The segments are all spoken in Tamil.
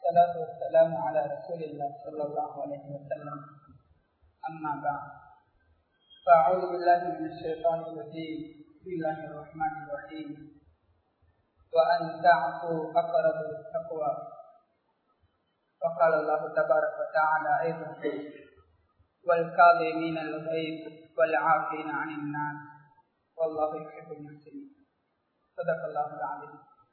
والصلاة والسلام على رسول الله صلى الله عليه وسلم أما بعد فأعوذ بالله من الشيطان الرجيم بسم الله الرحمن الرحيم وأن تعفوا أقرب للتقوى وقال الله تبارك وتعالى أيضا والكاظمين الغيظ والعافين عن الناس والله يحب المحسنين صدق الله العظيم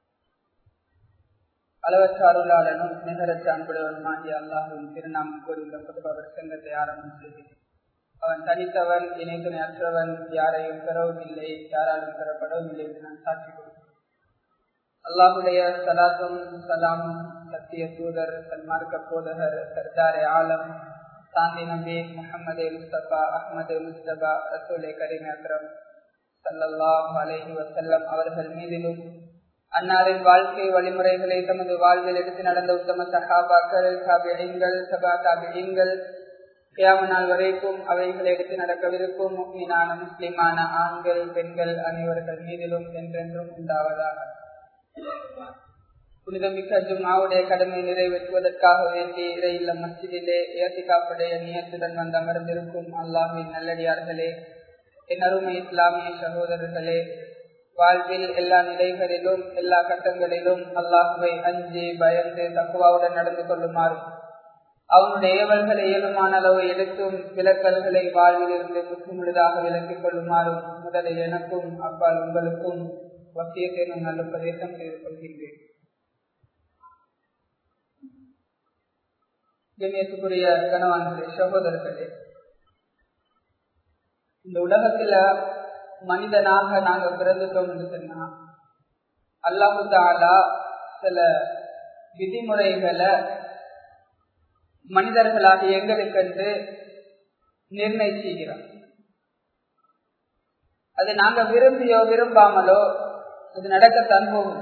அளவற்ற அருளாளனும் நிகரற்ற அன்புடையவனுமாகிய அல்லாஹுவின் திருநாமம் கூறியுள்ள புதுபவர் சங்கத்தை ஆரம்பம் செய்தேன் அவன் தனித்தவன் இணைத்துணை அற்றவன் யாரையும் பெறவும் இல்லை யாராலும் பெறப்படவும் இல்லை என்று நான் சாட்சி கொடுக்கிறேன் அல்லாஹுடைய சலாத்தும் சலாமும் சத்திய தூதர் சன்மார்க்க போதகர் சர்தாரே ஆலம் சாந்தி நபி முகமது முஸ்தபா அஹமது முஸ்தபா ரசூலை கரீம் அக்ரம் சல்லல்லாஹ் அலஹி வசல்லம் அவர்கள் மீதிலும் அன்னாரின் வாழ்க்கை வழிமுறைகளை தமது வாழ்வில் எடுத்து நடந்த உத்தம சகாபாக்கள் காபியங்கள் சபா காபியங்கள் கியாம நாள் வரைக்கும் அவைகளை எடுத்து நடக்கவிருக்கும் முக்மீனான முஸ்லிமான ஆண்கள் பெண்கள் அனைவர்கள் மீதிலும் என்றென்றும் உண்டாவதாக புனிதமிக்க ஜும்மாவுடைய கடமை நிறைவேற்றுவதற்காக வேண்டி இறையில்ல மஸ்ஜிதிலே ஏசிகாப்புடைய நியத்துடன் வந்து அமர்ந்திருக்கும் அல்லாஹின் நல்லடியார்களே என் அருமை இஸ்லாமிய சகோதரர்களே வாழ்வில் எல்லா நிலைகளிலும் எல்லா கட்டங்களிலும் அல்லாஹுவை அஞ்சு பயந்து தக்குவாவுடன் நடந்து கொள்ளுமாறும் அவனுடைய ஏவல்களை இயலுமான அளவு எடுத்தும் விலக்கல்களை வாழ்வில் இருந்து முற்றுமுழுதாக விலக்கிக் கொள்ளுமாறும் முதலில் எனக்கும் அப்பால் உங்களுக்கும் வசியத்தேனும் நல்ல பிரதேசம் செய்து கொள்கின்றேன் கண்ணியத்துக்குரிய கணவான்களே சகோதரர்களே இந்த உலகத்துல மனிதனாக நாங்க பிறந்துட்டோம் என்று சொன்னா அல்லாஹு தாலா சில விதிமுறைகளை மனிதர்களாக எங்களுக்கென்று நிர்ணயிச்சுகிறோம் அது நாங்க விரும்பியோ விரும்பாமலோ அது நடக்கத்தான் போகும்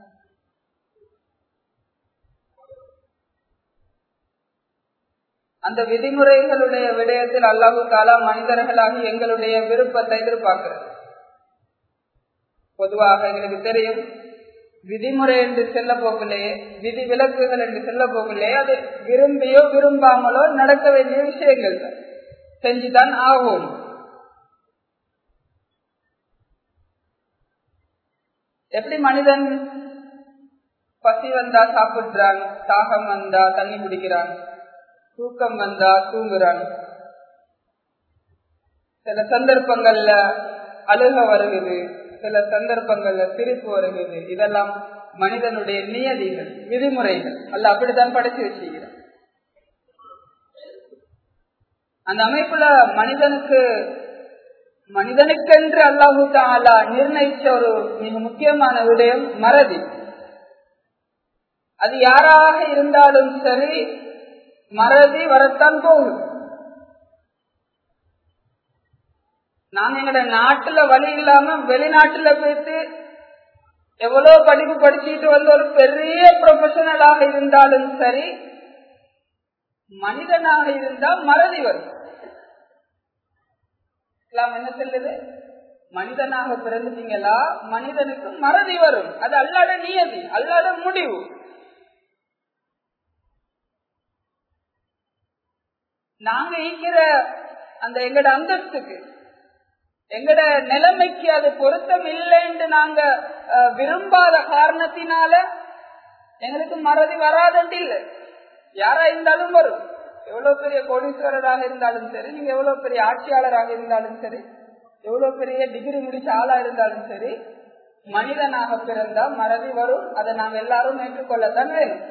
அந்த விதிமுறைகளுடைய விடயத்தில் அல்லாஹு தாலா மனிதர்களாக எங்களுடைய விருப்பத்தை எதிர்பார்க்கிறது பொதுவாக எங்களுக்கு தெரியும் விதிமுறை என்று செல்ல போகலையே விதி விலக்குகள் என்று செல்ல போகலையே அது விரும்பியோ விரும்பாமலோ நடக்க வேண்டிய விஷயங்கள் செஞ்சுதான் ஆகும் எப்படி மனிதன் பசி வந்தா சாப்பிடுறான் தாகம் வந்தா தண்ணி குடிக்கிறான் தூக்கம் வந்தா தூங்குறான் சில சந்தர்ப்பங்கள்ல அழுக வருகிறது சில சந்தர்ப்பங்கள்ல சிரிப்பு வருகிறது இதெல்லாம் மனிதனுடைய நியதிகள் விதிமுறைகள் அல்ல அப்படித்தான் படைச்சு வச்சுக்கிறான் அந்த அமைப்புல மனிதனுக்கு மனிதனுக்கென்று அல்லாஹு தாலா நிர்ணயிச்ச ஒரு மிக முக்கியமான விடயம் மறதி அது யாராக இருந்தாலும் சரி மறதி வரத்தான் போகும் நாங்க எங்கட நாட்டுல வழி இல்லாம வெளிநாட்டுல போயிட்டு எவ்வளவு படிப்பு படிச்சுட்டு வந்து ஒரு பெரிய ப்ரொஃபஷனலாக இருந்தாலும் சரி மனிதனாக இருந்தா மறதி வரும் இஸ்லாம் என்ன சொல்லுது மனிதனாக பிறந்துட்டீங்களா மனிதனுக்கு மறதி வரும் அது அல்லாத நியதி அல்லாத முடிவு நாங்க ஈக்கிற அந்த எங்கட அந்தஸ்துக்கு எங்கட நிலைமைக்கு அது பொருத்தம் இல்லைன்னு நாங்க விரும்பாத காரணத்தினால எங்களுக்கு மறதி வராதண்டு இல்லை யாரா இருந்தாலும் வரும் எவ்வளவு பெரிய கோடீஸ்வரராக இருந்தாலும் சரி நீங்க எவ்வளவு பெரிய ஆட்சியாளராக இருந்தாலும் சரி எவ்வளவு பெரிய டிகிரி முடிச்ச ஆளா இருந்தாலும் சரி மனிதனாக பிறந்தா மறதி வரும் அதை நாங்க எல்லாரும் ஏற்றுக்கொள்ளத்தான் வேணும்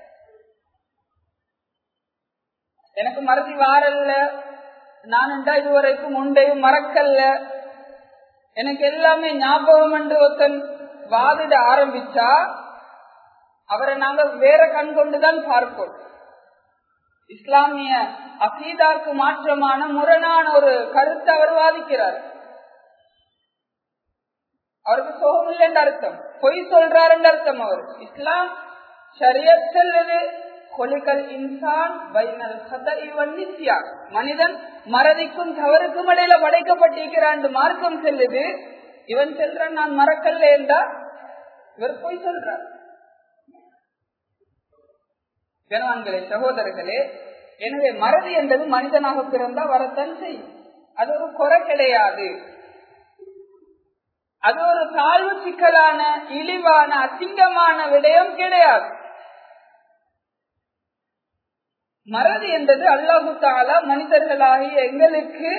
எனக்கு மறதி வாரல்ல நான் இதுவரைக்கும் உண்டையும் மறக்கல்ல எனக்கு எல்லாமே ஞாபகம் என்று ஒருத்தன் வாதிட ஆரம்பிச்சா அவரை நாங்க வேற கண் கொண்டுதான் பார்ப்போம் இஸ்லாமிய அசீதாக்கு மாற்றமான முரணான ஒரு கருத்தை அவர் வாதிக்கிறார் அவருக்கு சோகம் இல்லைன்ற அர்த்தம் பொய் சொல்றாரு அர்த்தம் அவர் இஸ்லாம் ஷரியத் செல்லுது கொலிக்கல் இன்சான் வைனல் நித்யா மனிதன் மறதிக்கும் தவறுக்கும் இடையில படைக்கப்பட்டிருக்கிறான் மார்க்கம் செல்லுது இவன் செல்றான் நான் மறக்கல என்றா இவர் போய் சொல்றார் கணவான்களே சகோதரர்களே எனவே மறதி என்பது மனிதனாக பிறந்தா வரத்தான் செய்யும் அது ஒரு குறை கிடையாது அது ஒரு தாழ்வு சிக்கலான இழிவான அசிங்கமான விடயம் கிடையாது மறதி என்பது அல்லாஹு தாலா மனிதர்களாகிய எங்களுக்கு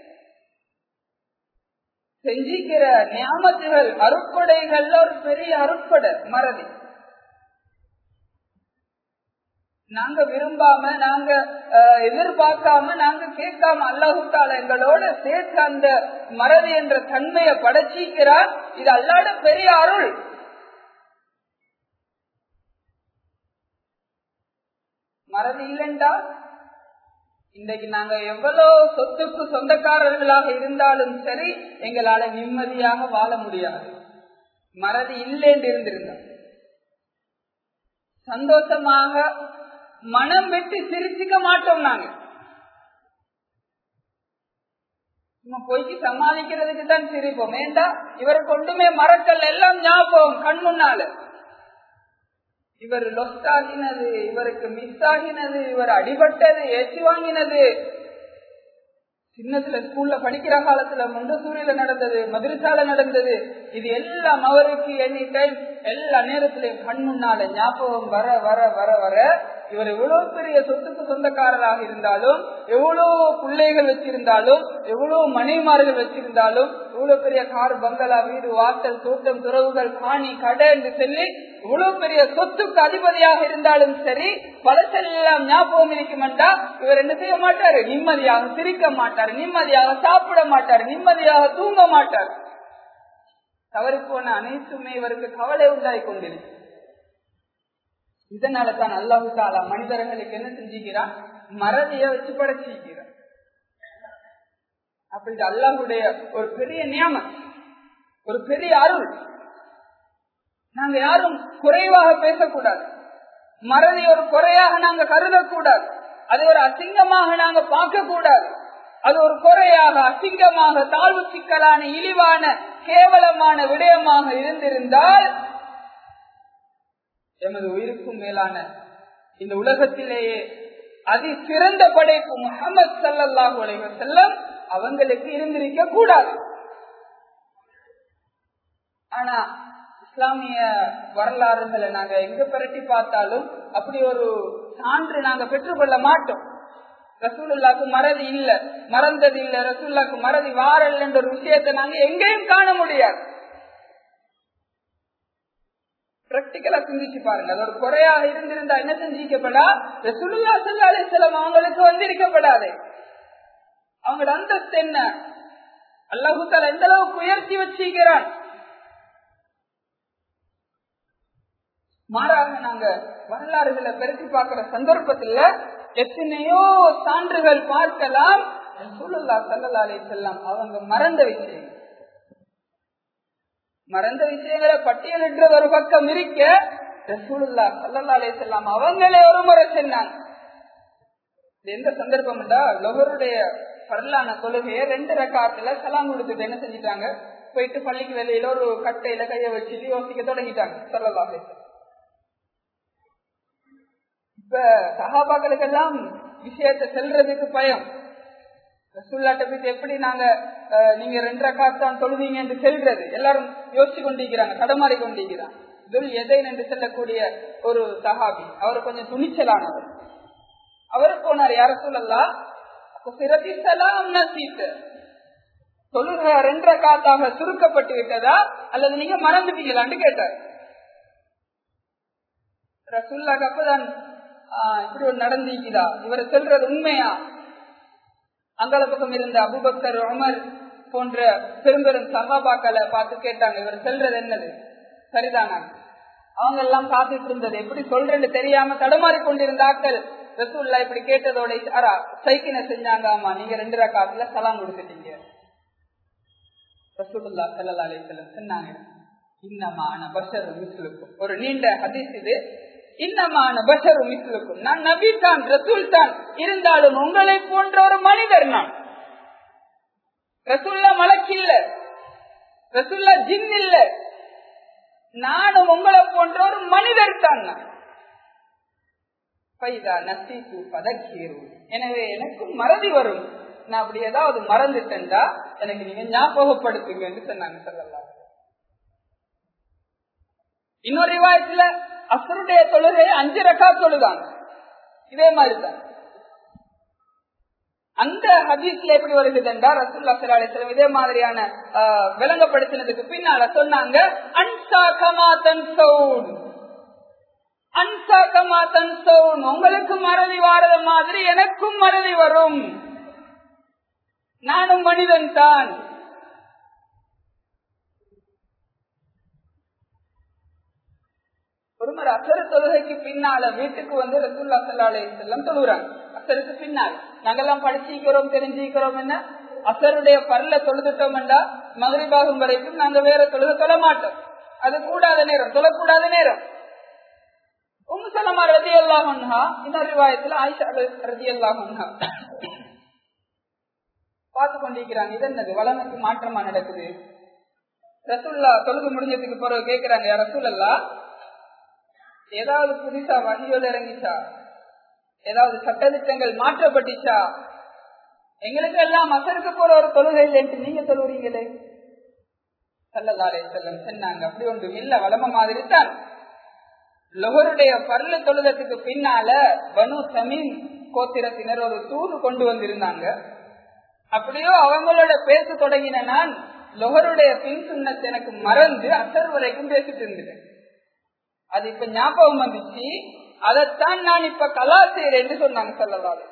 செஞ்சிக்கிற நியாமத்துகள் அருட்கொடைகள்ல ஒரு பெரிய அருட்கொடை மறதி நாங்க விரும்பாம நாங்க எதிர்பார்க்காம நாங்க கேட்காம அல்லாஹுத்தால எங்களோட சேர்த்து அந்த மறதி என்ற தன்மையை படைச்சிக்கிறார் இது அல்லாட பெரிய அருள் மறதி இல்லைண்டா இன்றைக்கு நாங்க எவ்வளவு சொத்துக்கு சொந்தக்காரர்களாக இருந்தாலும் சரி எங்களால நிம்மதியாக வாழ முடியாது மறதி இல்லைன்னு இருந்திருந்தோம் சந்தோஷமாக மனம் விட்டு சிரிச்சுக்க மாட்டோம் நாங்க சும்மா போய்க்கு சமாளிக்கிறதுக்கு தான் சிரிப்போம் ஏண்டா இவருக்கு ஒன்றுமே மறக்கல் எல்லாம் ஞாபகம் கண் முன்னால இவர் லொஸ்ட் ஆகினது இவருக்கு மிஸ் ஆகினது இவர் அடிபட்டது ஏற்றி வாங்கினது சின்னத்துல ஸ்கூல்ல படிக்கிற காலத்துல முண்டசூரியில நடந்தது மதுரசால நடந்தது இது எல்லாம் அவருக்கு எனி டைம் எல்லா நேரத்திலையும் கண் முன்னால ஞாபகம் வர வர வர வர இவர் எவ்வளவு பெரிய சொத்துக்கு சொந்தக்காரராக இருந்தாலும் எவ்வளவு பிள்ளைகள் வச்சிருந்தாலும் எவ்வளவு மனைமார்கள் வச்சிருந்தாலும் எவ்வளவு பெரிய கார் பங்களா வீடு வாசல் தோட்டம் துறவுகள் காணி கடை என்று சொல்லி இவ்வளவு பெரிய சொத்துக்கு அதிபதியாக இருந்தாலும் சரி பலசெல்லாம் ஞாபகம் இருக்குமெண்டா இவர் என்ன செய்ய மாட்டாரு நிம்மதியாக சிரிக்க மாட்டார் நிம்மதியாக சாப்பிட மாட்டார் நிம்மதியாக தூங்க மாட்டார் தவறி போன அனைத்துமே இவருக்கு கவலை உண்டாகி கொண்டிருக்கு இதனால தான் அல்லாஹு தாலா மனிதர்களுக்கு என்ன செஞ்சுக்கிறான் மறதிய வச்சு படைச்சிக்கிறான் அப்படி அல்லாஹுடைய ஒரு பெரிய நியமம் ஒரு பெரிய அருள் நாங்க யாரும் குறைவாக பேசக்கூடாது மறதி ஒரு குறையாக நாங்க கருதக்கூடாது அது ஒரு அசிங்கமாக நாங்க பார்க்க கூடாது அது ஒரு குறையாக அசிங்கமாக தாழ்வு சிக்கலான இழிவான கேவலமான விடயமாக இருந்திருந்தால் எமது உயிருக்கும் மேலான இந்த உலகத்திலேயே அதி சிறந்த படைப்பு முகமது சல்லாஹூ அலைவர் செல்லம் அவங்களுக்கு இருந்திருக்க கூடாது ஆனா இஸ்லாமிய வரலாறுகளை நாங்க எங்க பிரட்டி பார்த்தாலும் அப்படி ஒரு சான்று நாங்க பெற்றுக்கொள்ள மாட்டோம் ரசூலுல்லாக்கு மறதி இல்ல மறந்தது இல்ல ரசூல்லாக்கு மறதி வாரல் என்ற ஒரு விஷயத்தை நாங்க எங்கேயும் காண முடியாது பிராக்டிக்கலா சிந்திச்சு பாருங்க அது ஒரு குறையாக இருந்திருந்தா என்ன செஞ்சிக்கப்படா ரசூலுல்லா சல்லா அலிஸ்லாம் அவங்களுக்கு வந்திருக்கப்படாது அவங்களோட அந்தஸ்து என்ன அல்லாஹூத்தால எந்த அளவுக்கு உயர்த்தி வச்சிருக்கிறான் மாறாக நாங்க வரலாறுகளை பெருக்கி பார்க்கிற சந்தர்ப்பத்துல எத்தனையோ சான்றுகள் பார்க்கலாம் சூழல்லா சல்லா அலி செல்லாம் அவங்க மறந்த விஷயம் மறந்த விஷயங்களை பட்டியலிட்டு ஒரு பக்கம் இருக்க ரசூலுல்லா சல்லா அலி செல்லாம் அவங்களே ஒரு முறை சொன்னாங்க எந்த சந்தர்ப்பம் லொகருடைய பரலான கொள்கையை ரெண்டு ரக்காத்துல சலாம் கொடுத்துட்டு என்ன செஞ்சிட்டாங்க போயிட்டு பள்ளிக்கு வெளியில ஒரு கட்டையில கைய வச்சுட்டு யோசிக்க தொடங்கிட்டாங்க சல்லல்லா இப்ப சகாபாக்களுக்கு எல்லாம் விஷயத்த செல்றதுக்கு பயம் ரசூல்லாட்ட போயிட்டு எப்படி நாங்க நீங்க ரெண்டரை காத்தான் தொழுவீங்க என்று செல்றது எல்லாரும் யோசிச்சு கொண்டிருக்கிறாங்க தடமாறி கொண்டிருக்கிறாங்க துல் எதை என்று செல்லக்கூடிய ஒரு சஹாபி அவர் கொஞ்சம் துணிச்சலானவர் அவர் போனார் யார சொல்லலாம் தொழுக ரெண்டரை காத்தாக சுருக்கப்பட்டு விட்டதா அல்லது நீங்க மறந்துட்டீங்களான்னு கேட்டார் ரசூல்லாக்கு அப்பதான் இப்படி ஒரு நடந்திருக்குதா இவர் சொல்றது உண்மையா அங்கால பக்கம் இருந்த அபுபக்கர் உமர் போன்ற பெரும்பெரும் சகாபாக்களை பார்த்து கேட்டாங்க இவர் சொல்றது என்னது சரிதானா அவங்க எல்லாம் காத்துட்டு இருந்தது எப்படி சொல்றேன்னு தெரியாம தடுமாறி கொண்டிருந்த ஆக்கள் ரசூல்லா இப்படி கேட்டதோட அரா சைக்கினை செஞ்சாங்க ஆமா நீங்க ரெண்டு ரக்காத்துல சலாம் கொடுத்துட்டீங்க ரசூல்லா சல்லா அலிசல்லம் சொன்னாங்க இன்னமான பஷர் மிஸ்லுக்கும் ஒரு நீண்ட ஹதீஸ் இது இன்னமான பஷரு மிஸ்லுக்கும் நான் நபி தான் ரசூல் தான் இருந்தாலும் உங்களை போன்ற ஒரு மனிதர் நான் ரசூல்லா மலக்கில்ல ரசூல்லா ஜின் இல்ல நானும் உங்களை போன்ற ஒரு மனிதர் தான் நான் பைதா நசித்து பதக்கீரு எனவே எனக்கும் மறதி வரும் நான் அப்படி ஏதாவது மறந்துட்டேன்டா எனக்கு நீங்க ஞாபகப்படுத்துங்க என்று சொன்னாங்க சொல்லலாம் இன்னொரு ரிவாயத்துல அசருடைய தொழுகை அஞ்சு ரக்கா தொழுதாங்க இதே மாதிரிதான் அந்த ஹதீஸ்ல எப்படி வருகிறது என்றால் ரசூல்லா சலாஹம் இதே மாதிரியான விளங்கப்படுத்தினதுக்கு பின்னால சொன்னாங்க அன்சா கமா தன் சவுன் அன்சா கமா தன் சவுன் உங்களுக்கு மறதி வாரத மாதிரி எனக்கும் மறதி வரும் நானும் மனிதன் தான் ஒருமுறை அசரு தொழுகைக்கு பின்னால வீட்டுக்கு வந்து ரசூல்லா சல்லா செல்லம் தொழுகிறாங்க அசருக்கு பின்னால் நாங்கெல்லாம் படிச்சிக்கிறோம் தெரிஞ்சுக்கிறோம் என்ன அசருடைய பல்ல தொழுதுட்டோம் என்றா மகரிபாகும் வரைக்கும் நாங்க வேற தொழுக தொழ மாட்டோம் அது கூடாத நேரம் தொழக்கூடாத நேரம் உம்மு சலமா ரதி அல்லாஹா இன்னொரு ரிவாயத்துல ஆயிஷா ரதி அல்லாஹா பார்த்து கொண்டிருக்கிறாங்க இது என்னது வளமைக்கு மாற்றமா நடக்குது ரசூல்லா தொழுது முடிஞ்சதுக்கு பிறகு கேட்கிறாங்க ரசூல் ஏதாவது புதுசா வகையோடு இறங்கிச்சா ஏதாவது சட்டத்திட்டங்கள் மாற்றப்பட்டுச்சா எங்களுக்கு எல்லாம் அசருக்கு போற ஒரு தொழுகை இல்லைன்ட்டு நீங்க சொல்லுறீங்களே சல்லதாலே செல்லம் சொன்னாங்க அப்படி ஒன்றும் இல்ல வளம மாதிரி தான் லொஹருடைய பர்ல தொழுதத்துக்கு பின்னால பனு சமீன் கோத்திரத்தினர் ஒரு தூது கொண்டு வந்திருந்தாங்க அப்படியோ அவங்களோட பேச தொடங்கின நான் லொஹருடைய பின் சுண்ணத்தை எனக்கு மறந்து அசர் வரைக்கும் பேசிட்டு இருந்தேன் அது இப்ப ஞாபகம் வந்துச்சு அதைத்தான் நான் இப்ப கலா செய்யறேன்னு சொன்னாங்க சொல்லலாது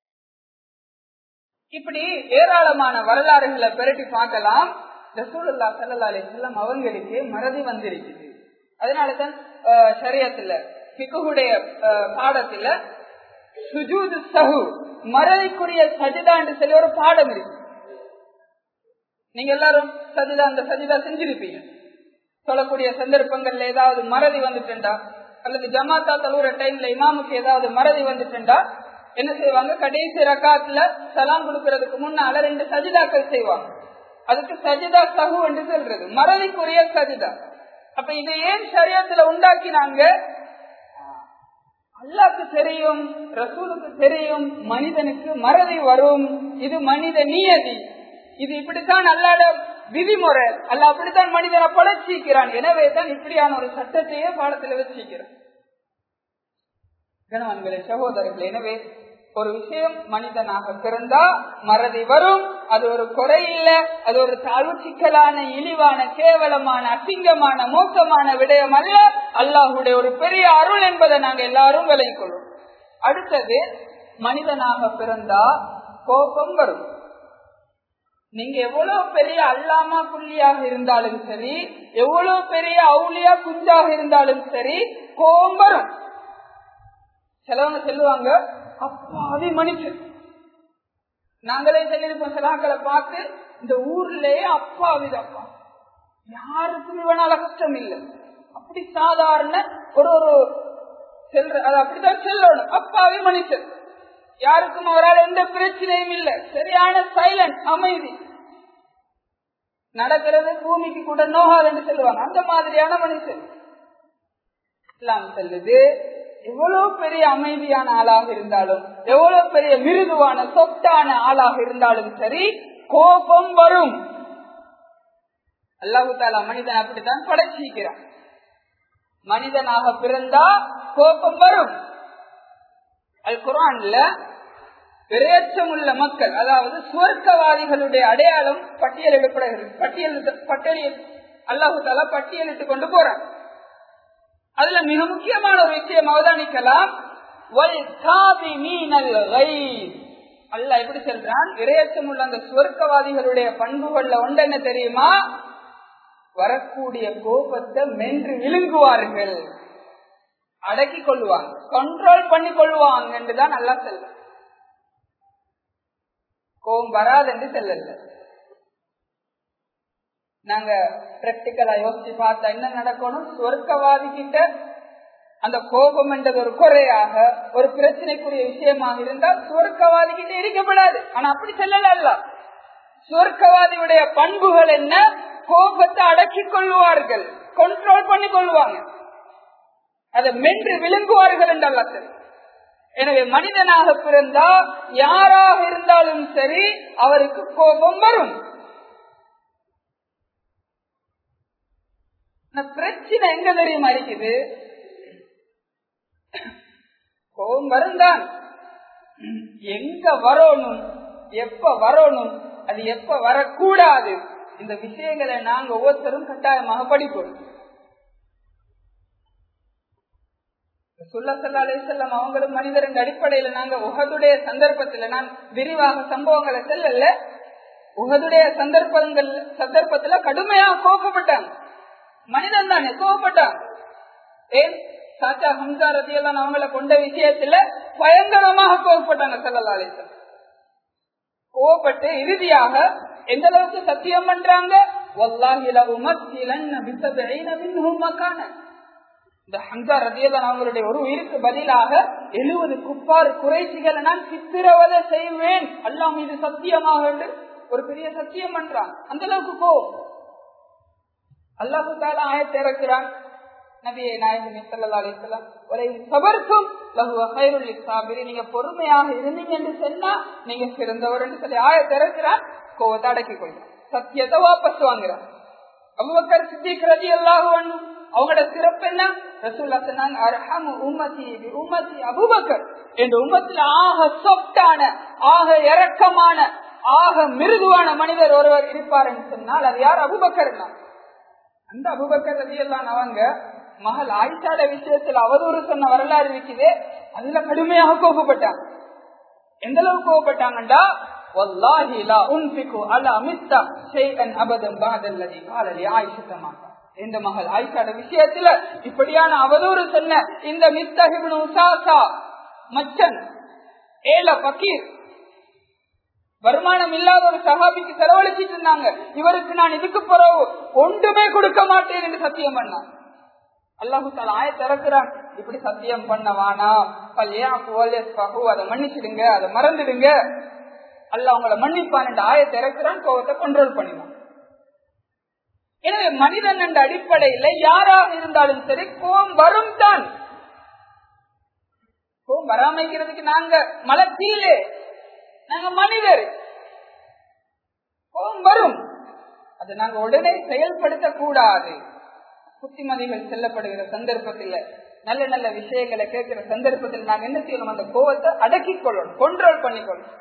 இப்படி ஏராளமான வரலாறுகளை பெரட்டி பார்க்கலாம் ரசூலுல்லா சல்லா அலி செல்லம் அவங்களுக்கு மறதி வந்திருக்குது அதனாலதான் சரியத்துல பிக்குடைய பாடத்துல சுஜூது சஹு மறதிக்குரிய சஜிதான்னு சொல்லி ஒரு பாடம் இருக்கு நீங்க எல்லாரும் சஜிதா அந்த சஜிதா செஞ்சிருப்பீங்க சொல்லக்கூடிய சந்தர்ப்பங்கள்ல ஏதாவது மறதி வந்துட்டுண்டா அல்லது ஜமாத்தா தழுவுற டைம்ல இமாமுக்கு ஏதாவது மறதி வந்துட்டுண்டா என்ன செய்வாங்க கடைசி ரக்காத்துல சலாம் கொடுக்கறதுக்கு முன்னால ரெண்டு சஜிதாக்கள் செய்வாங்க அதுக்கு சஜிதா சகு என்று சொல்றது மறதிக்குரிய சஜிதா அப்ப இதை ஏன் சரியத்துல உண்டாக்கினாங்க அல்லாக்கு தெரியும் ரசூலுக்கு தெரியும் மனிதனுக்கு மறதி வரும் இது மனித நியதி இது இப்படித்தான் அல்லாட விதிமுறை அல்ல அப்படித்தான் மனிதனை படைச்சிக்கிறான் எனவே தான் இப்படியான ஒரு சட்டத்தையே பாடத்துல வச்சிருக்கிறான் கணவன்களே சகோதரர்கள் எனவே ஒரு விஷயம் மனிதனாக பிறந்தா மறதி வரும் அது ஒரு குறை இல்ல அது ஒரு தாழ்வு சிக்கலான இழிவான கேவலமான அசிங்கமான மோசமான விடயம் அல்ல அல்லாஹுடைய ஒரு பெரிய அருள் என்பதை நாங்க எல்லாரும் விலகிக் கொள்வோம் அடுத்தது மனிதனாக பிறந்தா கோபம் வரும் நீங்க எவ்வளவு பெரிய அல்லாமா புள்ளியாக இருந்தாலும் சரி எவ்வளவு பெரிய அவுளியா குஞ்சாக இருந்தாலும் சரி கோபம் வரும் சிலவங்க சொல்லுவாங்க அப்பாவி மனுஷன் நாங்களே சொல்லியிருப்போம் சிலாக்களை பார்த்து இந்த ஊர்லயே அப்பாவிதப்பா யாருக்கும் இவனால கஷ்டம் இல்லை அப்படி சாதாரண ஒரு ஒரு செல்ற அது அப்படிதான் செல்லணும் அப்பாவி மனுஷன் யாருக்கும் அவரால் எந்த பிரச்சனையும் இல்லை சரியான சைலண்ட் அமைதி நடக்கிறது பூமிக்கு கூட நோகாதுன்னு சொல்லுவாங்க அந்த மாதிரியான மனுஷன் இஸ்லாம் சொல்லுது எவ்வளவு பெரிய அமைதியான ஆளாக இருந்தாலும் எவ்வளவு பெரிய மிருதுவான சொத்தான ஆளாக இருந்தாலும் சரி கோபம் வரும் அல்லாஹு தாலா மனிதன் அப்படித்தான் படைச்சிக்கிறான் மனிதனாக பிறந்தா கோபம் வரும் அது குரான்ல பிரேச்சம் உள்ள மக்கள் அதாவது சுவர்க்கவாதிகளுடைய அடையாளம் பட்டியலிடப்படுகிறது பட்டியல் பட்டியல் அல்லாஹு தாலா பட்டியலிட்டு கொண்டு போறான் அதுல மிக முக்கியமான ஒரு விஷயம் அவதானிக்கலாம் அல்ல எப்படி சொல்றான் இரையச்சம் உள்ள அந்த சுவர்க்கவாதிகளுடைய பண்புகள்ல ஒன்று என்ன தெரியுமா வரக்கூடிய கோபத்தை மென்று விழுங்குவார்கள் அடக்கி கொள்வாங்க கண்ட்ரோல் பண்ணி கொள்வாங்க என்றுதான் நல்லா செல்ல கோபம் வராது என்று செல்லல நாங்க பிராக்டிக்கலா யோசிச்சு பார்த்தா என்ன நடக்கணும் சொர்க்கவாதி கிட்ட அந்த கோபம் என்றது ஒரு குறையாக ஒரு பிரச்சனைக்குரிய விஷயமாக இருந்தால் சுவர்க்கவாதி கிட்ட இருக்கப்படாது ஆனா அப்படி செல்லல சுவர்க்கவாதியுடைய பண்புகள் என்ன கோபத்தை அடக்கிக் கொள்வார்கள் கண்ட்ரோல் பண்ணி கொள்வாங்க அதை மென்று விழுங்குவார்கள் என்றல்ல சரி எனவே மனிதனாக பிறந்தா யாராக இருந்தாலும் சரி அவருக்கு கோபம் வரும் பிரச்சனை எங்க தெரியுமா இருக்குது கோபம் வருந்தான் எங்க வரணும் எப்ப வரணும் அது எப்ப வரக்கூடாது இந்த விஷயங்களை நாங்க ஒவ்வொருத்தரும் கட்டாயமாக படிப்போம் செல்லம் அவங்களும் மனிதரின் அடிப்படையில நாங்க உகதுடைய சந்தர்ப்பத்துல நான் விரிவாக சம்பவங்களை செல்லல உகதுடைய சந்தர்ப்பங்கள் சந்தர்ப்பத்துல கடுமையா கோபப்பட்டாங்க மனிதன் தானே கோபப்பட்டான் ஏன் சாச்சா ஹம்சா ரத்தியெல்லாம் அவங்கள கொண்ட விஷயத்துல பயங்கரமாக கோபப்பட்டாங்க செல்லலாலேசன் கோபப்பட்டு இறுதியாக எந்த அளவுக்கு சத்தியம் பண்றாங்க இந்த ஹம்சா ரதியதான் அவங்களுடைய ஒரு உயிருக்கு பதிலாக எழுபது குப்பார் குறைசிகளை நான் சித்திரவதை செய்வேன் அல்லா மீது சத்தியமாக ஒரு பெரிய சத்தியம் பண்றான் அந்த அளவுக்கு கோபம் அல்லாஹு தாலா ஆயத்தை இறக்கிறான் நபியை நாயகம் சல்லா அலிஸ்லாம் ஒரு சபர்க்கும் நீங்க பொறுமையாக இருந்தீங்க என்று சொன்னா நீங்க சிறந்தவர் என்று சொல்லி ஆயத்தை இறக்கிறான் கோவத்தை அடக்கி கொள்ளும் சத்தியத்தை வாபஸ் வாங்குறான் அவ்வக்கர் சித்திக் ரதி அல்லாஹ் அவங்களோட சிறப்பு என்ன ரசூல்லா சொன்னாங்க அர்ஹம் உம்மதி உம்மதி அபுபக்கர் என்ற உம்மத்தில் ஆக சொப்டான ஆக இரக்கமான ஆக மிருதுவான மனிதர் ஒருவர் இருப்பார் என்று சொன்னால் அது யார் அபுபக்கர் அந்த அபுபக்கர் ரதியெல்லாம் அவங்க மகள் ஆயிஷாட விஷயத்தில் அவதூறு சொன்ன வரலாறு இருக்குது அதுல கடுமையாக கோபப்பட்டாங்க எந்த அளவுக்கு கோபப்பட்டாங்கண்டா والله لا انفق على متى شيئا ابدا بعد الذي قال لي عائشه இந்த மகள் ஆயிஷாட விஷயத்துல இப்படியான அவதூறு சொன்ன இந்த மித்தகிபின் உசாசா மச்சன் ஏல பக்கீர் வருமானம் இல்லாத ஒரு சகாபிக்கு செலவழிச்சிட்டு இருந்தாங்க இவருக்கு நான் இதுக்கு பிறகு ஒன்றுமே கொடுக்க மாட்டேன் என்று சத்தியம் பண்ணான் அல்லாஹு தால ஆய திறக்கிறான் இப்படி சத்தியம் பண்ண வேணாம் அதை மன்னிச்சிடுங்க அதை மறந்துடுங்க அல்ல அவங்கள மன்னிப்பான் என்ற ஆய திறக்கிறான் கோவத்தை கண்ட்ரோல் பண்ணினான் எனவே மனிதன் என்ற அடிப்படையில யாராக இருந்தாலும் சரி கோபம் வரும் தான் கோபம் வராமைக்கிறதுக்கு நாங்க மலத்தீலே நாங்க மனிதர் கோபம் வரும் அதை நாங்க உடனே செயல்படுத்த கூடாது புத்திமதிகள் செல்லப்படுகிற சந்தர்ப்பத்தில் நல்ல நல்ல விஷயங்களை கேட்கிற சந்தர்ப்பத்தில் நாங்க என்ன செய்யணும் அந்த கோபத்தை அடக்கிக் கொள்ளணும் கொண்ட்ரோல் பண்ணிக்கொள்ளணும்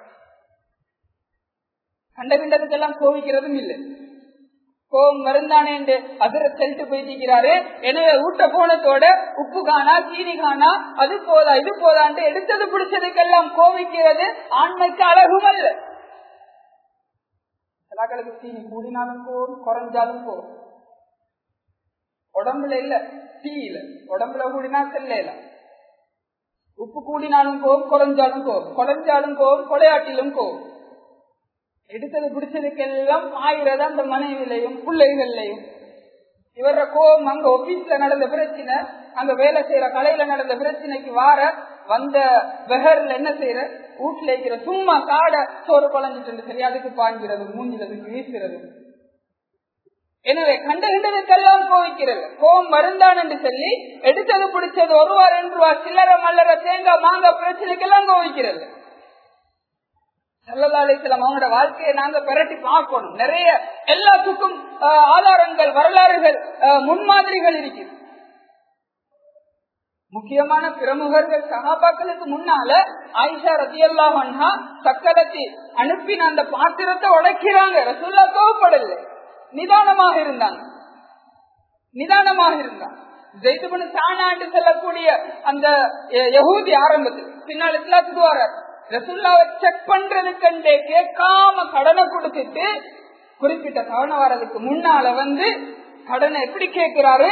கண்ட கிண்டதுக்கெல்லாம் கோவிக்கிறதும் இல்லை கோபம் வருந்தானே என்று அதிர செலுத்து போயிட்டிருக்கிறாரு எனவே ஊட்ட போனத்தோட உப்பு காணா சீனி காணா அது போதா இது போதான்ட்டு எடுத்தது பிடிச்சதுக்கெல்லாம் கோவிக்கிறது ஆண்மைக்கு அழகும் அல்ல சிலாக்களுக்கு சீனி கூடினாலும் போகும் குறைஞ்சாலும் போகும் உடம்புல இல்ல தீயில உடம்புல கூடினா செல்ல உப்பு கூடினாலும் போகும் குறைஞ்சாலும் போகும் குறைஞ்சாலும் போகும் கொலையாட்டிலும் போகும் எடுத்தது பிடிச்சதுக்கெல்லாம் ஆயிரது அந்த மனைவிலையும் பிள்ளைகள்லையும் இவர கோபம் அங்க ஆபீஸ்ல நடந்த பிரச்சனை அங்க வேலை செய்யற கலையில நடந்த பிரச்சனைக்கு வார வந்த வெகர்ல என்ன செய்யற வீட்டுல இருக்கிற சும்மா காடை சோறு குழஞ்சிட்டு சரி அதுக்கு பாஞ்சிறது மூஞ்சிறதுக்கு வீசுறது எனவே கண்டுகின்றதுக்கெல்லாம் கோவிக்கிறது கோபம் மருந்தான் என்று சொல்லி எடுத்தது பிடிச்சது ஒருவா ரெண்டு ரூபா சில்லற மல்லற தேங்காய் மாங்காய் பிரச்சனைக்கெல்லாம் கோவிக்கிறது செல்லலாலேசலம் அவங்களோட வாழ்க்கையை நாங்க பெரட்டி பார்க்கணும் நிறைய எல்லாத்துக்கும் ஆதாரங்கள் வரலாறுகள் முன்மாதிரிகள் இருக்குது முக்கியமான பிரமுகர்கள் சகாபாக்களுக்கு முன்னால ஆயிஷா ரத்தியல்லா மன்ஹா சக்கரத்தை அனுப்பின அந்த பாத்திரத்தை உடைக்கிறாங்க ரசுல்லா கோவப்படல நிதானமாக இருந்தாங்க நிதானமாக இருந்தாங்க ஜெய்துபனு சாணாண்டு செல்லக்கூடிய அந்த யகூதி ஆரம்பத்தில் பின்னால் இஸ்லாத்துக்கு வரார் ரசுல்லாவை செக் பண்றதுக்கண்டே கேட்காம கடனை கொடுத்துட்டு குறிப்பிட்ட தவணை வர்றதுக்கு முன்னால வந்து கடனை எப்படி கேட்கிறாரு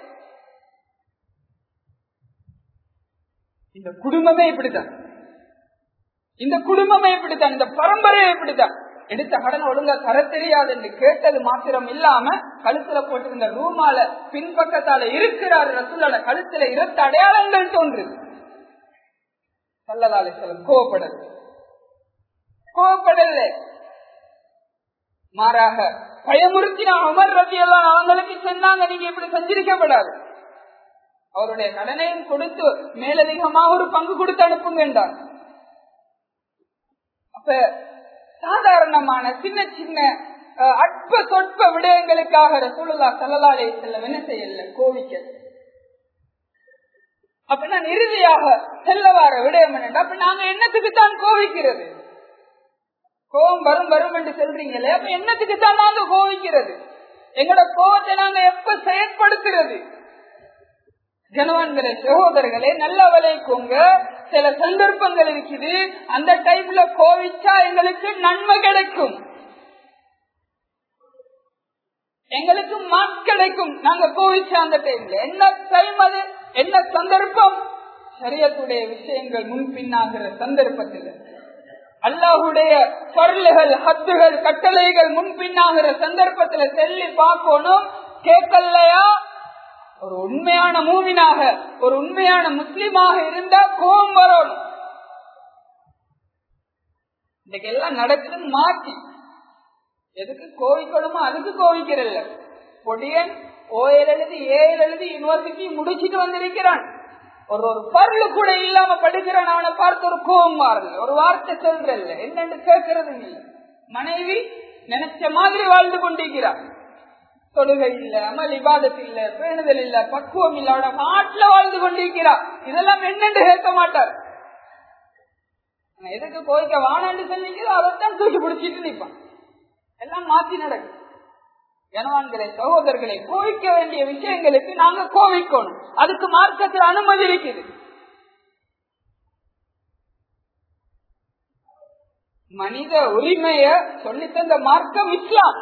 இந்த குடும்பமே இப்படித்தான் இந்த குடும்பமே இப்படித்தான் இந்த பரம்பரையே இப்படித்தான் எடுத்த கடனை ஒழுங்கா தர தெரியாது என்று கேட்டது மாத்திரம் இல்லாம கழுத்துல போட்டிருந்த ரூமால பின்பக்கத்தால இருக்கிறாரு ரசூலோட கழுத்துல இருத்த அடையாளங்கள் தோன்றுது சல்லலாலே சொல்லம் கோவப்படல் கோவப்படல மாறாக பயமுறுத்தின அமர் ரத்தி எல்லாம் அவங்களுக்கு சொன்னாங்க நீங்க இப்படி செஞ்சிருக்கப்படாது அவருடைய கடனையும் கொடுத்து மேலதிகமாக ஒரு பங்கு கொடுத்து அனுப்புங்க என்றார் அப்ப சாதாரணமான சின்ன சின்ன அஹ், அற்ப சொற்ப விடயங்களுக்காக ரசூலுல்லா சல்லல்லாலே செல்லம் என்ன செய்யல கோவிக்க அப்ப நான் இறுதியாக செல்ல வார விடயம் என்ன அப்ப நாங்க என்னத்துக்கு தான் கோவிக்கிறது கோபம் வரும் வரும் என்று சொல்றீங்களே அப்ப என்னத்துக்கு தான் நாங்க கோவிக்கிறது எங்களோட கோபத்தை நாங்க எப்ப செயற்படுத்துறது ஜனவான்களே சகோதரர்களே நல்ல விளைக்குங்க சில சந்தர்ப்பங்கள் இருக்குது அந்த டைம்ல கோவிச்சா எங்களுக்கு நன்மை கிடைக்கும் எங்களுக்கு மார்க் கிடைக்கும் நாங்க கோவிச்சா அந்த டைம்ல என்ன டைம் அது என்ன சந்தர்ப்பம் சரியத்துடைய விஷயங்கள் முன்பின்னாகிற சந்தர்ப்பத்தில் அல்லாஹுடைய பொருள்கள் ஹத்துகள் கட்டளைகள் முன்பின்னாகிற சந்தர்ப்பத்துல செல்லி பார்க்கணும் கேட்கலையா ஒரு உண்மையான மூவினாக ஒரு உண்மையான முஸ்லிமாக இருந்தா கோபம் வரணும் இன்னைக்கு எல்லாம் நடக்குது மாற்றி எதுக்கு கோவிக்கணுமோ அதுக்கு கோவிக்கிறல்ல பொடியன் ஓஎல் எழுதி ஏஎல் எழுதி யூனிவர்சிட்டி முடிச்சிட்டு வந்திருக்கிறான் ஒரு ஒரு பருளு கூட இல்லாம படிக்கிறான் அவனை பார்த்து ஒரு கோபம் மாறல ஒரு வார்த்தை சொல்றல்ல என்னன்னு கேட்கறது இல்ல மனைவி நினைச்ச மாதிரி வாழ்ந்து கொண்டிருக்கிறான் தொழுகை இல்ல அமல் இபாதத் இல்ல பேணுதல் இல்ல பக்குவம் இல்ல அவட நாட்டுல வாழ்ந்து கொண்டிருக்கிறார் இதெல்லாம் என்னென்று கேட்க மாட்டார் நான் எதுக்கு கோயிக்க வானான்னு சொன்னீங்களோ அதைத்தான் தூக்கி பிடிச்சிட்டு நிற்பான் எல்லாம் மாத்தி நடக்கும் கனவான்களே சகோதரர்களை கோவிக்க வேண்டிய விஷயங்களுக்கு நாங்க கோவிக்கணும் அதுக்கு மார்க்கத்தில் அனுமதி இருக்குது மனித உரிமைய சொல்லி தந்த மார்க்கம் இஸ்லாம்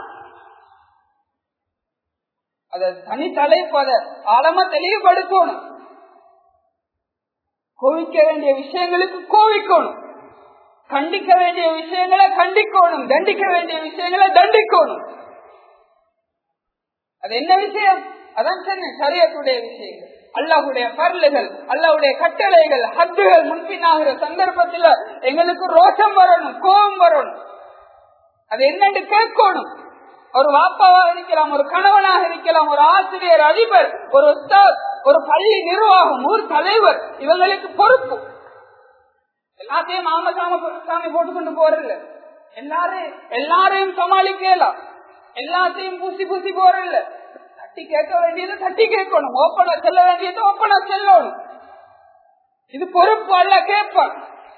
அத தனி தலைப்பு அத ஆழமா தெளிவுபடுத்தணும் கோவிக்க வேண்டிய விஷயங்களுக்கு கோவிக்கணும் கண்டிக்க வேண்டிய விஷயங்களை கண்டிக்கணும் தண்டிக்க வேண்டிய விஷயங்களை தண்டிக்கணும் அது என்ன விஷயம் அதான் சொன்னேன் சரியத்துடைய விஷயங்கள் அல்லாஹுடைய பரலுகள் அல்லாஹுடைய கட்டளைகள் ஹத்துகள் முன்பின்னாகிற சந்தர்ப்பத்துல எங்களுக்கு ரோஷம் வரணும் கோபம் வரணும் அது என்னன்னு கேட்கணும் ஒரு வாப்பாவாக இருக்கலாம் ஒரு கணவனாக இருக்கலாம் ஒரு ஆசிரியர் அதிபர் ஒரு உஸ்தாத் ஒரு பள்ளி நிர்வாகம் ஊர் தலைவர் இவங்களுக்கு பொறுப்பு எல்லாத்தையும் ஆம சாம சாமி போட்டுக்கொண்டு போறதில்ல எல்லாரும் எல்லாரையும் சமாளிக்கலாம் எல்லாத்தையும் பூசி பூசி போறதில்ல தட்டி கேட்க வேண்டியது தட்டி கேட்கணும் ஓப்பனா செல்ல வேண்டியது ஓப்பனா செல்லணும் இது பொறுப்பு அல்ல கேட்பான்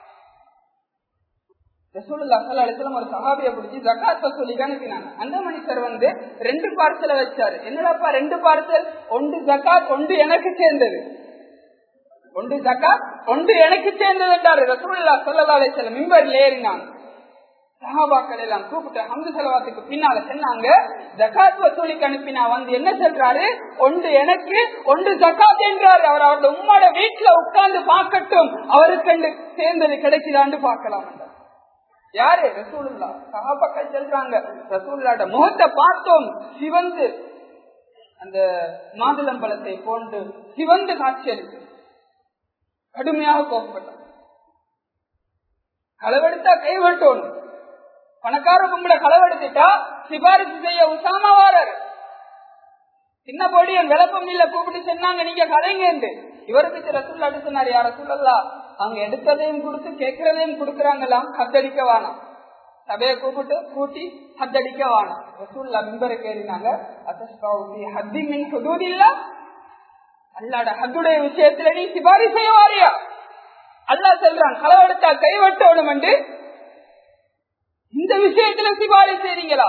ரசூலுல்லா ஸல்லல்லாஹு அலைஹி வஸல்லம் ஒரு சஹாபியை பிடிச்சி ஜகாத் சொல்லி அனுப்பினாங்க அந்த மனுஷர் வந்து ரெண்டு பார்சல வச்சாரு என்னடாப்பா ரெண்டு பார்சல் ஒன்று ஜகாத் ஒன்று எனக்கு சேர்ந்தது ஒன்று ஜகாத் ஒன்று எனக்கு சேர்ந்தது என்றாரு ரசூலுல்லா ஸல்லல்லாஹு அலைஹி வஸல்லம் மிம்பர்ல ஏறினாங்க சஹாபாக்கள் எல்லாம் கூப்பிட்டு ஹம்து செலவாத்துக்கு பின்னால சொன்னாங்க ஜகாத் வசூலிக்கு அனுப்பினா வந்து என்ன சொல்றாரு ஒன்று எனக்கு ஒன்று ஜகாத் என்றாரு அவர் அவருடைய உம்மோட வீட்டுல உட்கார்ந்து பார்க்கட்டும் அவருக்கு ரெண்டு சேர்ந்தது கிடைக்குதான்னு பார்க்கலாம் என்றார். யாரு ரசூலுல்லா சஹாபாக்கள் சொல்றாங்க ரசூல்லாட முகத்தை பார்த்தோம் சிவந்து அந்த மாதுளம்பழத்தை போன்று சிவந்து காட்சியளித்து கடுமையாக கோபப்பட்டார் களவெடுத்தா கைவட்டோணும் பணக்கார கும்பல களவெடுத்துட்டா சிபாரிசு செய்ய உசாமா வாரர் சின்ன பொடியன் விளப்பம் இல்ல கூப்பிட்டு சொன்னாங்க நீங்க கதைங்க இவருக்கு ரசூல் அடி சொன்னார் யார் ரசூல்லா அவங்க எடுத்ததையும் கொடுத்து கேட்கறதையும் கொடுக்கறாங்களாம் ஹத்தடிக்க வேணாம் சபையை கூப்பிட்டு கூட்டி ஹத்தடிக்க வேணாம் ரசூல்லா மிம்பருக்கு ஏறினாங்க ஹத்தி மின் சுதூதில்லா அல்லாட ஹத்துடைய விஷயத்துல நீ சிபாரி செய்ய வாரியா அல்லா சொல்றான் களவெடுத்தா கைவட்டோடும் என்று இந்த விஷயத்துல சிபாரி செய்றீங்களா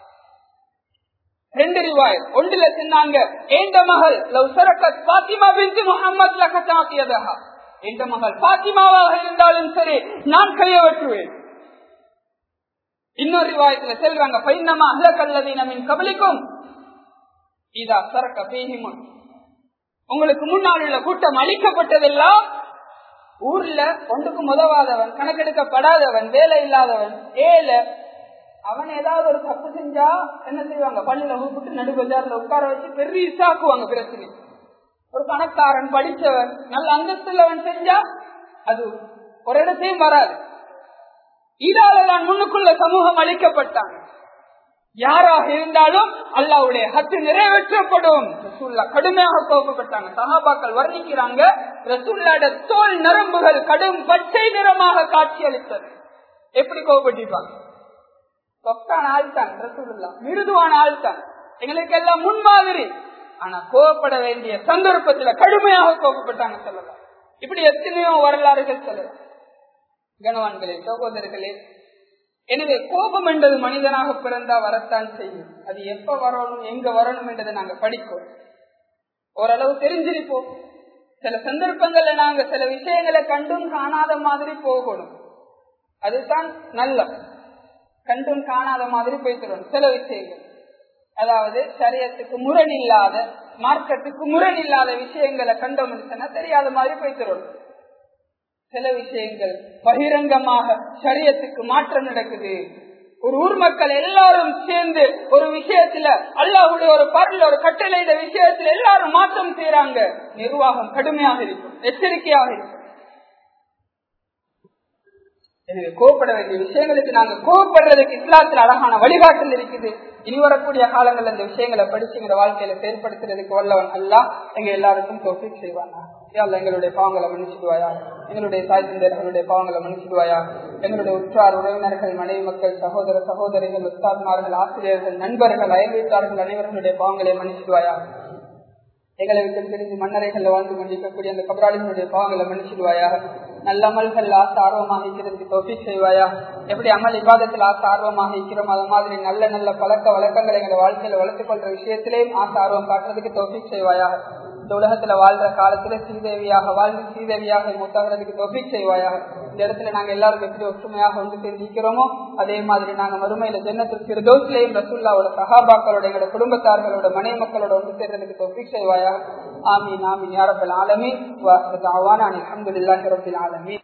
ரெண்டு ரிவாய் ஒன்றுல சொன்னாங்க ஏந்த மகள் லவ் சரக்கத் பாத்திமா பின் முகமது லகத்தாத்தியதா எந்த மகள் பாத்திமாவாக இருந்தாலும் சரி நான் கைய வெட்டுவேன் இன்னொரு ரிவாயத்துல செல்றாங்க பைன்னமா அஹ்லகல்லதி நமின் கபலிக்கும் இதா சரக்க பேஹிமுன் உங்களுக்கு முன்னால் உள்ள கூட்டம் அழிக்கப்பட்டதெல்லாம் ஊர்ல ஒன்றுக்கும் உதவாதவன் கணக்கெடுக்கப்படாதவன் வேலை இல்லாதவன் ஏல அவன் ஏதாவது ஒரு தப்பு செஞ்சா என்ன செய்வாங்க பள்ளியில கூப்பிட்டு நடுபஜார்ல உட்கார வச்சு பெரிய இசாக்குவாங்க பிரச்சனை ஒரு பணக்காரன் படிச்சவன் நல்ல அந்தஸ்துள்ளவன் செஞ்சா அது ஒரு இடத்தையும் வராது இதால தான் முன்னுக்குள்ள சமூகம் அளிக்கப்பட்டாங்க யாராக இருந்தாலும் அல்லாவுடைய ஹத்து நிறைவேற்றப்படும் ரசூல்லா கடுமையாக கோபப்பட்டாங்க சகாபாக்கள் வர்ணிக்கிறாங்க ரசூல்லாட தோல் நரம்புகள் கடும் பச்சை நிறமாக காட்சி அளித்தது எப்படி கோபப்பட்டிருப்பாங்க சொக்கான ஆள் தான் ரசூல்லா மிருதுவான ஆள் தான் எங்களுக்கு எல்லாம் முன்மாதிரி ஆனா கோபப்பட வேண்டிய சந்தர்ப்பத்துல கடுமையாக கோபப்பட்டாங்க சொல்லலாம் இப்படி எத்தனையோ வரலாறுகள் சொல்லலாம் கனவான்களே சகோதரர்களே எனவே கோபம் என்றது மனிதனாக பிறந்தா வரத்தான் செய்யும் அது எப்ப வரணும் எங்க வரணும் என்றதை நாங்க படிப்போம் ஓரளவு தெரிஞ்சிருப்போம் சில சந்தர்ப்பங்கள்ல நாங்க சில விஷயங்களை கண்டும் காணாத மாதிரி போகணும் அதுதான் நல்ல கண்டும் காணாத மாதிரி போய்த்தரும் சில விஷயங்கள் அதாவது சரியத்துக்கு முரண் இல்லாத மார்க்கத்துக்கு முரண் இல்லாத விஷயங்களை கண்டோம் தெரியாத மாதிரி போய்த்தரும் சில விஷயங்கள் பகிரங்கமாக சரியத்துக்கு மாற்றம் நடக்குது ஒரு ஊர் மக்கள் எல்லாரும் சேர்ந்து ஒரு விஷயத்துல அல்லாவுடைய ஒரு பரல ஒரு கட்டளையிட விஷயத்துல எல்லாரும் மாற்றம் செய்யறாங்க நிர்வாகம் கடுமையாக இருக்கும் எச்சரிக்கையாக இருக்கும் எனவே கோபப்பட வேண்டிய விஷயங்களுக்கு நாங்க கோபப்படுறதுக்கு இஸ்லாத்துல அழகான வழிகாட்டல் இருக்குது இனி வரக்கூடிய காலங்கள் அந்த விஷயங்களை படிச்சுங்கிற வாழ்க்கையில செயல்படுத்துறதுக்கு வல்லவன் அல்ல எங்க எல்லாருக்கும் தோப்பி செய்வானா எங்களுடைய பாவங்களை மன்னிச்சிடுவாயா எங்களுடைய தாய் தந்தையர்களுடைய பாவங்களை மன்னிச்சிடுவாயா எங்களுடைய உற்றார் உறவினர்கள் மனைவி மக்கள் சகோதர சகோதரிகள் உஸ்தாத்மார்கள் ஆசிரியர்கள் நண்பர்கள் அயல் வீட்டார்கள் அனைவர்களுடைய பாவங்களை மன்னிச்சிடுவாயா எங்களை விட்டு பிரிந்து மன்னரைகள்ல வாழ்ந்து கொண்டிருக்கக்கூடிய அந்த கபராளிகளுடைய பாவங்களை மன்னிச்சிடுவாயா நல்ல அமல்கள் ஆசை ஆர்வமாக இருக்கிறதுக்கு தொகை செய்வாயா எப்படி அமல் விவாதத்தில் ஆசை ஆர்வமாக இருக்கிறோம் அது மாதிரி நல்ல நல்ல பழக்க வழக்கங்களை எங்களை வாழ்க்கையில வளர்த்துக் கொள்ற விஷயத்திலேயும் ஆசை ஆர்வம் காட்டுறதுக்கு தொகை செய்வாயா இந்த உலகத்துல வாழ்ற காலத்துல ஸ்ரீதேவியாக வாழ்ந்து ஸ்ரீதேவியாக மூத்தாகிறதுக்கு தொகை செய்வாயாக இந்த இடத்துல நாங்க எல்லாரும் எப்படி ஒற்றுமையாக வந்து தெரிஞ்சிக்கிறோமோ அதே மாதிரி நாங்க மறுமையில ஜென்னத்தில் சிறுதோசிலையும் ரசுல்லாவோட சகாபாக்களோட எங்களோட குடும்பத்தார்களோட மனைவி மக்களோட வந்து சேர்றதுக்கு தொகை செய்வாயாக ஆமீன் ஆமீன் யாரப்பல் ஆலமி வாசதாவான அலமதுல்லாஹி ரபில் ஆலமி